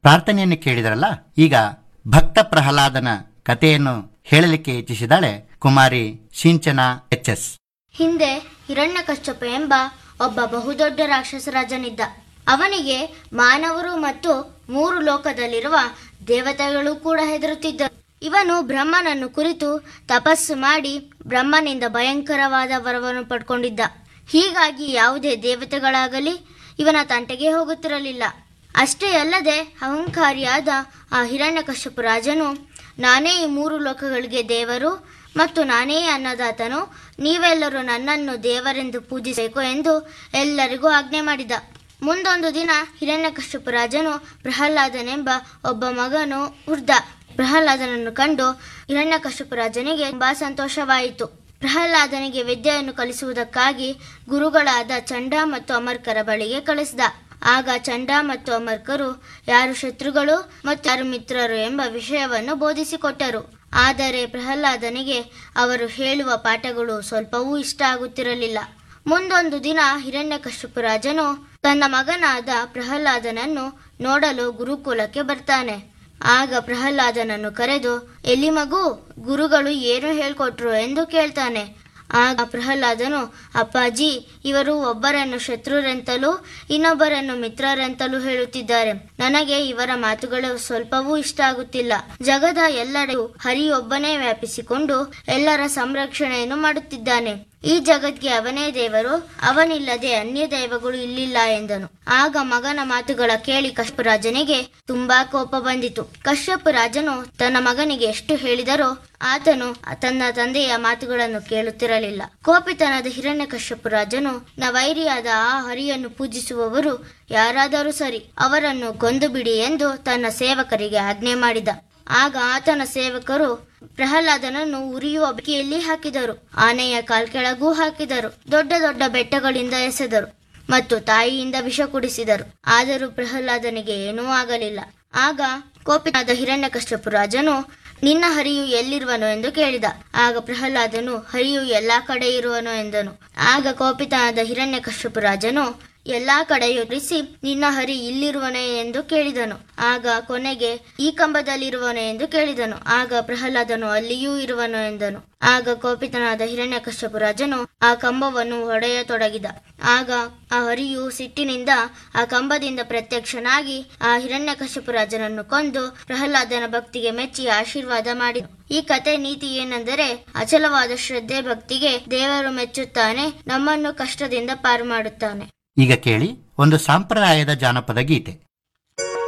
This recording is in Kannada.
ಪ್ರಾರ್ಥನೆಯನ್ನು ಕೇಳಿದ್ರಲ್ಲ ಈಗ ಭಕ್ತ ಪ್ರಹ್ಲಾದನ ಕಥೆಯನ್ನು ಹೇಳಲಿಕ್ಕೆ ಇಚ್ಛಿಸಿದಾಳೆ ಕುಮಾರಿ ಸಿಂಚನ ಎಚ್ ಎಸ್ ಹಿಂದೆ ಹಿರಣ್ಯಕಶ್ಯಪ ಎಂಬ ಒಬ್ಬ ಬಹುದೊಡ್ಡ ರಾಕ್ಷಸ ರಾಜನಿದ್ದ ಅವನಿಗೆ ಮಾನವರು ಮತ್ತು ಮೂರು ಲೋಕದಲ್ಲಿರುವ ದೇವತೆಗಳು ಕೂಡ ಹೆದರುತ್ತಿದ್ದರು ಇವನು ಬ್ರಹ್ಮನನ್ನು ಕುರಿತು ತಪಸ್ಸು ಮಾಡಿ ಬ್ರಹ್ಮನಿಂದ ಭಯಂಕರವಾದ ವರವನ್ನು ಪಡ್ಕೊಂಡಿದ್ದ ಹೀಗಾಗಿ ಯಾವುದೇ ದೇವತೆಗಳಾಗಲಿ ಇವನ ತಂಟೆಗೆ ಹೋಗುತ್ತಿರಲಿಲ್ಲ ಅಷ್ಟೇ ಅಲ್ಲದೆ ಅಹಂಕಾರಿಯಾದ ಆ ಹಿರಣ್ಯಕಶ್ಯಪ ರಾಜನು ನಾನೇ ಈ ಮೂರು ಲೋಕಗಳಿಗೆ ದೇವರು ಮತ್ತು ನಾನೇ ಅನ್ನದಾತನು ನೀವೆಲ್ಲರೂ ನನ್ನನ್ನು ದೇವರೆಂದು ಪೂಜಿಸಬೇಕು ಎಂದು ಎಲ್ಲರಿಗೂ ಆಜ್ಞೆ ಮಾಡಿದ ಮುಂದೊಂದು ದಿನ ಹಿರಣ್ಯಕಶ್ಯಪ ರಾಜನು ಪ್ರಹ್ಲಾದನೆಂಬ ಒಬ್ಬ ಮಗನು ಹುಡ್ದ ಪ್ರಹ್ಲಾದನನ್ನು ಕಂಡು ಹಿರಣ್ಯಕಶ್ಯಪ ರಾಜನಿಗೆ ತುಂಬಾ ಸಂತೋಷವಾಯಿತು ಪ್ರಹ್ಲಾದನಿಗೆ ವಿದ್ಯೆಯನ್ನು ಕಲಿಸುವುದಕ್ಕಾಗಿ ಗುರುಗಳಾದ ಚಂಡ ಮತ್ತು ಅಮರ್ಕರ ಬಳಿಗೆ ಕಳಿಸಿದ ಆಗ ಚಂಡ ಮತ್ತು ಅಮರ್ಕರು ಯಾರು ಶತ್ರುಗಳು ಮತ್ತು ಯಾರು ಮಿತ್ರರು ಎಂಬ ವಿಷಯವನ್ನು ಬೋಧಿಸಿಕೊಟ್ಟರು ಆದರೆ ಪ್ರಹ್ಲಾದನಿಗೆ ಅವರು ಹೇಳುವ ಪಾಠಗಳು ಸ್ವಲ್ಪವೂ ಇಷ್ಟ ಆಗುತ್ತಿರಲಿಲ್ಲ ಮುಂದೊಂದು ದಿನ ಹಿರಣ್ಯಕಶ್ಯಪ ರಾಜನು ತನ್ನ ಮಗನಾದ ಪ್ರಹ್ಲಾದನನ್ನು ನೋಡಲು ಗುರುಕುಲಕ್ಕೆ ಬರ್ತಾನೆ ಆಗ ಪ್ರಹ್ಲಾದನನ್ನು ಕರೆದು ಎಲ್ಲಿ ಮಗು ಗುರುಗಳು ಏನು ಹೇಳ್ಕೊಟ್ರು ಎಂದು ಕೇಳ್ತಾನೆ ಆಗ ಪ್ರಹ್ಲಾದನು ಅಪ್ಪಾಜಿ ಇವರು ಒಬ್ಬರನ್ನು ಶತ್ರುರೆಂತಲೂ ಇನ್ನೊಬ್ಬರನ್ನು ಮಿತ್ರರೆಂತಲೂ ಹೇಳುತ್ತಿದ್ದಾರೆ ನನಗೆ ಇವರ ಮಾತುಗಳು ಸ್ವಲ್ಪವೂ ಇಷ್ಟ ಆಗುತ್ತಿಲ್ಲ ಜಗದ ಎಲ್ಲೆಡೆಯೂ ಹರಿಯೊಬ್ಬನೇ ವ್ಯಾಪಿಸಿಕೊಂಡು ಎಲ್ಲರ ಸಂರಕ್ಷಣೆಯನ್ನು ಮಾಡುತ್ತಿದ್ದಾನೆ ಈ ಜಗತ್ಗೆ ಅವನೇ ದೇವರು ಅವನಿಲ್ಲದೆ ಅನ್ಯ ದೈವಗಳು ಇಲ್ಲಿಲ್ಲ ಎಂದನು ಆಗ ಮಗನ ಮಾತುಗಳ ಕೇಳಿ ಕಶ್ಯಪರಾಜನಿಗೆ ತುಂಬಾ ಕೋಪ ಬಂದಿತು ಕಶ್ಯಪ ರಾಜನು ತನ್ನ ಮಗನಿಗೆ ಎಷ್ಟು ಹೇಳಿದರೋ ಆತನು ತನ್ನ ತಂದೆಯ ಮಾತುಗಳನ್ನು ಕೇಳುತ್ತಿರಲಿಲ್ಲ ಕೋಪಿತನಾದ ಹಿರಣ್ಯ ರಾಜನು ನವೈರಿಯಾದ ಆ ಹರಿಯನ್ನು ಪೂಜಿಸುವವರು ಯಾರಾದರೂ ಸರಿ ಅವರನ್ನು ಕೊಂದು ಬಿಡಿ ಎಂದು ತನ್ನ ಸೇವಕರಿಗೆ ಆಜ್ಞೆ ಮಾಡಿದ ಆಗ ಆತನ ಸೇವಕರು ಪ್ರಹ್ಲಾದನನ್ನು ಉರಿಯುವ ಬೆಂಕಿಯಲ್ಲಿ ಹಾಕಿದರು ಆನೆಯ ಕಾಲ್ಕೆಳಗೂ ಹಾಕಿದರು ದೊಡ್ಡ ದೊಡ್ಡ ಬೆಟ್ಟಗಳಿಂದ ಎಸೆದರು ಮತ್ತು ತಾಯಿಯಿಂದ ವಿಷ ಕುಡಿಸಿದರು ಆದರೂ ಪ್ರಹ್ಲಾದನಿಗೆ ಏನೂ ಆಗಲಿಲ್ಲ ಆಗ ಕೋಪಿನಾದ ಹಿರಣ್ಯಕಶ್ಯಪು ರಾಜನು ನಿನ್ನ ಹರಿಯು ಎಲ್ಲಿರುವನು ಎಂದು ಕೇಳಿದ ಆಗ ಪ್ರಹ್ಲಾದನು ಹರಿಯು ಎಲ್ಲಾ ಕಡೆ ಇರುವನು ಎಂದನು ಆಗ ಕೋಪಿತನಾದ ಹಿರಣ್ಯಕಶ್ಯಪು ರಾಜನು ಎಲ್ಲಾ ಕಡೆಯೂ ಇರಿಸಿ ನಿನ್ನ ಹರಿ ಇಲ್ಲಿರುವನೇ ಎಂದು ಕೇಳಿದನು ಆಗ ಕೊನೆಗೆ ಈ ಕಂಬದಲ್ಲಿರುವನು ಎಂದು ಕೇಳಿದನು ಆಗ ಪ್ರಹ್ಲಾದನು ಅಲ್ಲಿಯೂ ಇರುವನು ಎಂದನು ಆಗ ಕೋಪಿತನಾದ ಹಿರಣ್ಯಕಶ್ಯಪು ರಾಜನು ಆ ಕಂಬವನ್ನು ಹೊಡೆಯತೊಡಗಿದ ಆಗ ಆ ಹರಿಯು ಸಿಟ್ಟಿನಿಂದ ಆ ಕಂಬದಿಂದ ಪ್ರತ್ಯಕ್ಷನಾಗಿ ಆ ಹಿರಣ್ಯಕಶ್ಯಪು ರಾಜನನ್ನು ಕೊಂದು ಪ್ರಹ್ಲಾದನ ಭಕ್ತಿಗೆ ಮೆಚ್ಚಿ ಆಶೀರ್ವಾದ ಮಾಡಿದ ಈ ಕತೆ ನೀತಿ ಏನೆಂದರೆ ಅಚಲವಾದ ಶ್ರದ್ಧೆ ಭಕ್ತಿಗೆ ದೇವರು ಮೆಚ್ಚುತ್ತಾನೆ ನಮ್ಮನ್ನು ಕಷ್ಟದಿಂದ ಪಾರು ಮಾಡುತ್ತಾನೆ ಈಗ ಕೇಳಿ ಒಂದು ಸಾಂಪ್ರದಾಯದ ಜಾನಪದ ಗೀತೆ